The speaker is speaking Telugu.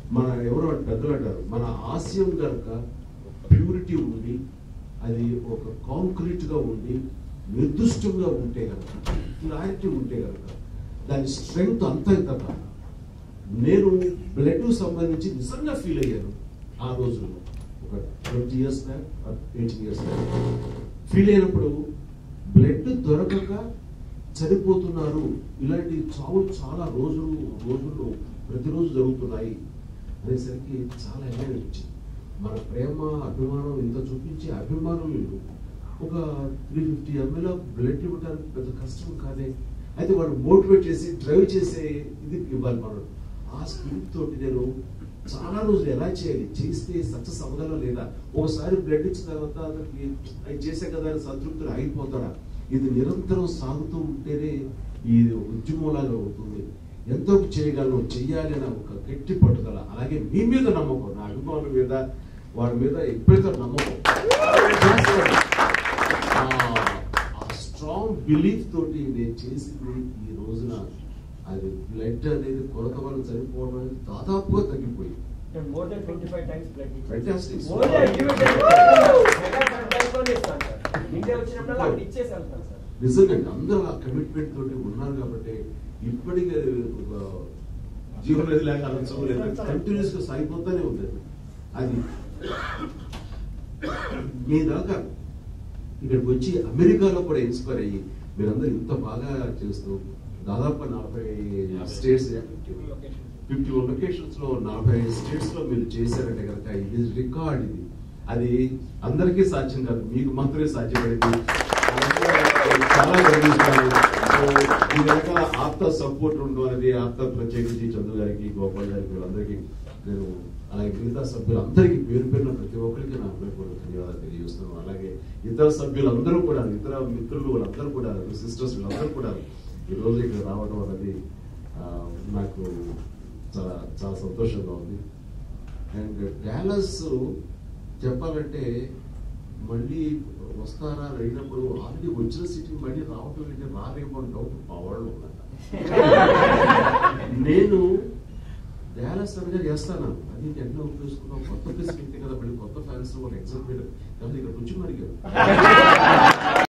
మన ఎవరో పెద్దలు అంటారు మన ఆశయం కనుక ప్యూరిటీ ఉండి అది ఒక కాంక్రీట్ గా ఉండి నిర్దిష్టంగా ఉంటే కనుక క్లారిటీ ఉంటే కనుక దాని స్ట్రెంగ్త్ అంతా ఇంత కాదు నేను బ్లడ్ సంబంధించి నిజంగా ఫీల్ అయ్యాను ఆ రోజుల్లో ఒక twenty years back eighteen years back feel అయినప్పుడు బ్లడ్ దొరకక చనిపోతున్నారు ఇలాంటి చావులు చాలా రోజులు రోజుల్లో ప్రతిరోజు జరుగుతున్నాయి అనేసరికి చాలా ఎంజాయ్ అనిపించింది మన ప్రేమ అభిమానం ఇంత చూపించే అభిమానం వీళ్ళు ఒక త్రీ ఫిఫ్టీ ఎంఎల్ బ్లడ్ ఇవ్వడానికి పెద్ద కష్టం కాదే అయితే వాడు మోటివేట్ చేసి డ్రైవ్ చేసే ఇది ఇవ్వాలి మనం ఆ స్పిరిట్ తోటి నేను చాలా రోజులు ఎలా చేయాలి చేస్తే సక్సెస్ అవ్వగలరా లేదా ఒకసారి బ్లడ్ ఇచ్చిన తర్వాత అతనికి అది చేసే కదా అని సంతృప్తులు ఆగిపోతాడా ఇది నిరంతరం సాగుతూ ఉంటేనే ఈ ఉద్యమంలాగా అవుతుంది ఎంతో చేయగలను చెయ్యాలి అనే ఒక గట్టి పట్టుదల అలాగే మీ మీద నమ్మకం నా అభిమానుల మీద వాడి మీద ఎప్పుడైతే నమ్మకం చేస్తాడు. ఆ స్ట్రాంగ్ బిలీఫ్ తోటి నేను చేసింది ఈ రోజున అది బ్లడ్ అనేది కొరత వల్ల చనిపోవడం అనేది దాదాపుగా తగ్గిపోయింది more than twenty five times blood Fantastic. More than mega connect ఇస్తాను సార్ ఇండియా వచ్చినప్పుడు అక్కడ ఇచ్చేసి వెళ్తాను సార్ నిజంగా అందరూ ఆ కమిట్మెంట్ తోటి ఉన్నారు కాబట్టి ఇప్పటికీ అది ఒక జీవనది లేక అనవసరం కంటిన్యూస్ గా సాగిపోతానే ఉంది అది మీ దాకా ఇక్కడికి వచ్చి అమెరికాలో కూడా ఇన్స్పైర్ అయ్యి మీరందరూ ఇంత బాగా చేస్తూ దాదాపు నలభై స్టేట్స్ ఫిఫ్టీ వన్ లొకేషన్స్ లో నలభై స్టేట్స్ లో మీరు చేశారంటే కనుక ఇది రికార్డ్ ఇది అది అందరికీ సాధ్యం కాదు మీకు మాత్రమే సాధ్యపడింది అలాగే చాలా గర్విస్తాను సో ఈ వెనకాల ఆప్త సపోర్ట్ ఉండడం అనేది ఆప్త ప్రత్యేకించి చంద్రు గారికి గోపాల్ గారికి వీళ్ళందరికీ నేను అలాగే మిగతా సభ్యులందరికీ పేరు పేరున ప్రతి ఒక్కరికి నా హృదయపూర్వక ధన్యవాదాలు తెలియజేస్తున్నాను అలాగే ఇతర సభ్యులందరూ కూడా ఇతర మిత్రులు వాళ్ళందరూ కూడా సిస్టర్స్ వీళ్ళందరూ కూడా ఈ రోజు ఇక్కడ రావడం అనేది ఆ, నాకు చాలా చాలా సంతోషంగా ఉంది అండ్ డాలస్ చెప్పాలంటే మళ్ళీ వస్తారా అని అడిగినప్పుడు ఆల్రెడీ వచ్చిన సిటీ మళ్ళీ రావటం ఏంటి రారేమో అని డౌట్ మా వాళ్ళు ఉన్నారు. నేను డాలస్ అనగా చేస్తాను అది ఎట్లా ఉపయోగించుకున్నాం కొత్త ప్లేస్ కదా మళ్ళీ కొత్త ఫ్యాన్స్ వాళ్ళు ఎగ్జామ్ కాబట్టి ఇక్కడ వచ్చి మరి